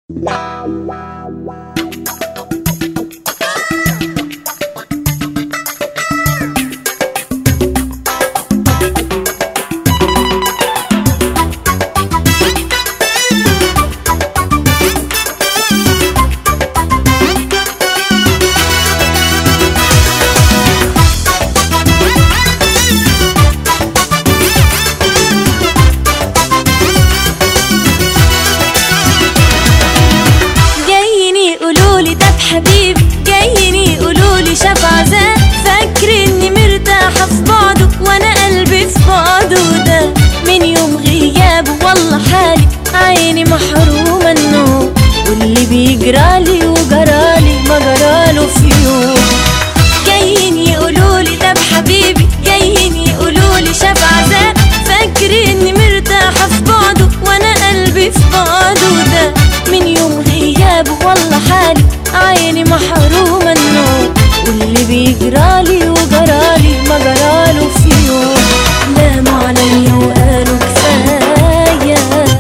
جايين يقولولي ده بحبيبي جايين يقولولي شاف عذاب فاكرني مرتاحة في بعضه وانا قلبي في بعضه ده من يوم غيابه والله حالي عيني محرومة النوم واللي بيجرالي وجرالي ما جراله في يوم جايين يقولولي ده بحبيبي جايين يقولولي شاف عذاب فاكرني مرتاحة في بعضه وانا قلبي في بعضه ده من يوم غيابه والله حالي عيني محرومة النوم واللي بيجرالي وجرالي ما جراله في يوم لاموا عليا وقالوا كفاية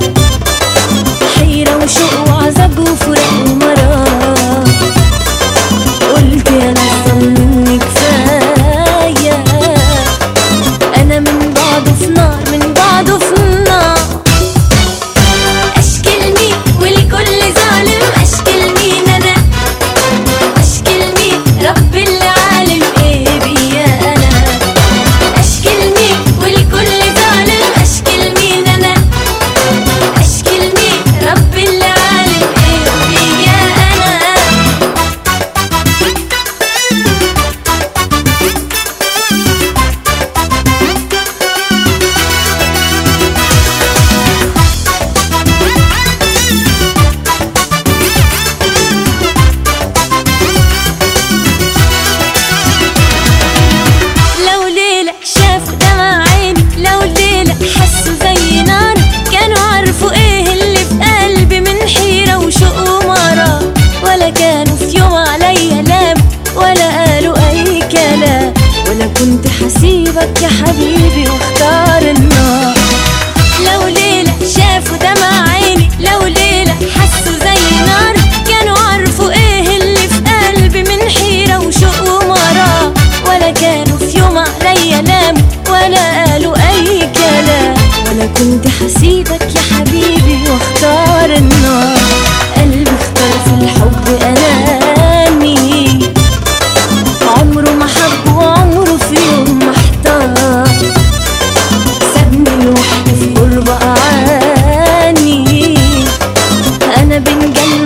حيرة وشوق وعذاب وفراق ومرار قلت يا ناس مني كفاية أنا من بعضه في نار من بعضه في نار أشكي لمين ولكل ظالم أشكي لمين أنا أشكي لمين رب اللي عالم إيه بيا أنا أشكي لمين ولكل ظالم أشكي لمين أنا أشكي لمين رب اللي عالم إيه بيا أنا لو ليلة شافوا دمع عيني لو ليلة حسوا زي نار كانوا عرفوا ايه اللي في قلبي من حيرة وشوق ومرار ولا كانوا في يوم عليا لام ولا قالوا اي كلام ولا كنت حسيبك يا حبيبي واختار النار لو ليلة شافوا دمع عيني لو ليلة حسوا زي نار كانوا عرفوا ايه اللي في قلبي من حيرة وشوق ومرار ولا كانوا في يوم عليا لام ولا قالوا اي كلام ولا كنت حسيبك يا حبيبي واختار النار قلبي اختار في الحب اناني عمره ما حب وعمره في يوم ما احتار سابني لوحدي في غربة أعاني أنا بين جنة